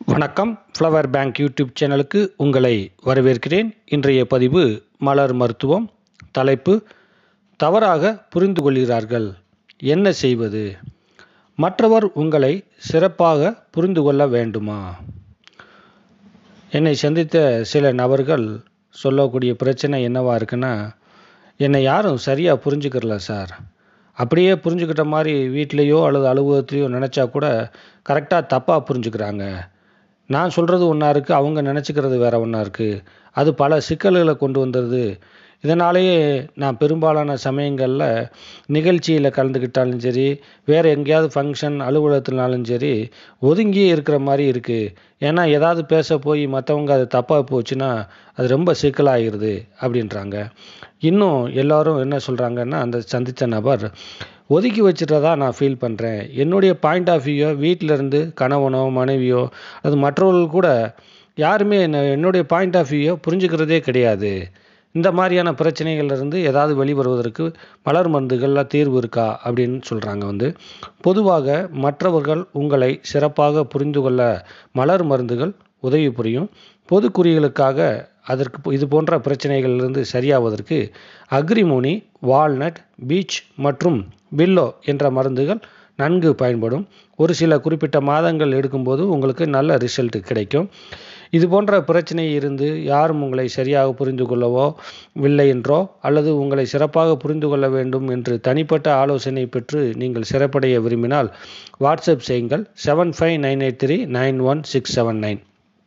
வணக்கம் flower bank YouTube சேனலுக்கு உங்களை வரவேற்கிறேன் இன்றைய பதிவு மலர் மருத்துவம் தலைப்பு தவறாக புரிந்து கொள்கிறார்கள் என்ன செய்வது மற்றவர் உங்களை சிறப்பாக புரிந்து கொள்ள வேண்டுமா என்னை சந்தித்த சில நபர்கள் சொல்லக்கூடிய பிரச்சனை என்னவா இருக்குன்னா என்னை யாரும் சரியாக புரிஞ்சுக்கிறல சார் அப்படியே புரிஞ்சுக்கிட்ட மாதிரி வீட்லேயோ அல்லது அலுவலகத்துலேயோ நினச்சா கூட கரெக்டாக தப்பாக புரிஞ்சுக்கிறாங்க நான் சொல்கிறது ஒன்றா இருக்குது அவங்க நினச்சிக்கிறது வேறு ஒன்றா இருக்குது அது பல சிக்கல்களை கொண்டு வந்துடுது இதனாலேயே நான் பெரும்பாலான சமயங்களில் நிகழ்ச்சியில் கலந்துக்கிட்டாலும் சரி வேறு எங்கேயாவது ஃபங்க்ஷன் அலுவலகத்தினாலும் சரி ஒதுங்கியே இருக்கிற மாதிரி இருக்குது ஏன்னா ஏதாவது பேச போய் மற்றவங்க அது தப்பாக போச்சுன்னா அது ரொம்ப சிக்கலாகிடுது அப்படின்றாங்க இன்னும் எல்லோரும் என்ன சொல்கிறாங்கன்னா அந்த சந்தித்த நபர் ஒதுக்கி வச்சுட்டதா நான் ஃபீல் பண்ணுறேன் என்னுடைய பாயிண்ட் ஆஃப் வியூவை வீட்டிலேருந்து கணவனோ மனைவியோ அது மற்றவர்கள் கூட யாருமே என்ன என்னுடைய பாயிண்ட் ஆஃப் வியூவை புரிஞ்சுக்கிறதே கிடையாது இந்த மாதிரியான பிரச்சனைகள்லேருந்து ஏதாவது வெளிவருவதற்கு மலர் மருந்துகளில் தீர்வு இருக்கா அப்படின்னு சொல்கிறாங்க வந்து பொதுவாக மற்றவர்கள் உங்களை சிறப்பாக புரிந்து கொள்ள மலர் மருந்துகள் உதவி புரியும் பொது குறிகளுக்காக அதற்கு இது போன்ற பிரச்சனைகளிலிருந்து சரியாவதற்கு அக்ரிமோனி வால்நட் பீச் மற்றும் பில்லோ என்ற மருந்துகள் நன்கு பயன்படும் ஒரு சில குறிப்பிட்ட மாதங்கள் எடுக்கும்போது உங்களுக்கு நல்ல ரிசல்ட் கிடைக்கும் இது போன்ற பிரச்சனை இருந்து யாரும் உங்களை சரியாக புரிந்து கொள்ளவோ இல்லை என்றோ அல்லது உங்களை சிறப்பாக புரிந்து கொள்ள வேண்டும் என்று தனிப்பட்ட ஆலோசனை பெற்று நீங்கள் சிறப்படைய விரும்பினால் வாட்ஸ்அப் செய்யுங்கள் seven five nine eight three nine one six seven nine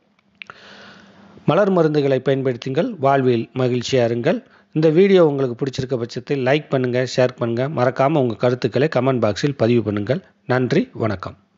மலர் மருந்துகளை பயன்படுத்துங்கள் வாழ்வில் மகிழ்ச்சியாக இருங்கள் இந்த வீடியோ உங்களுக்கு பிடிச்சிருக்க பட்சத்தில் லைக் பண்ணுங்கள் ஷேர் பண்ணுங்கள் மறக்காமல் உங்கள் கருத்துக்களை கமெண்ட் பாக்ஸில் பதிவு பண்ணுங்கள் நன்றி வணக்கம்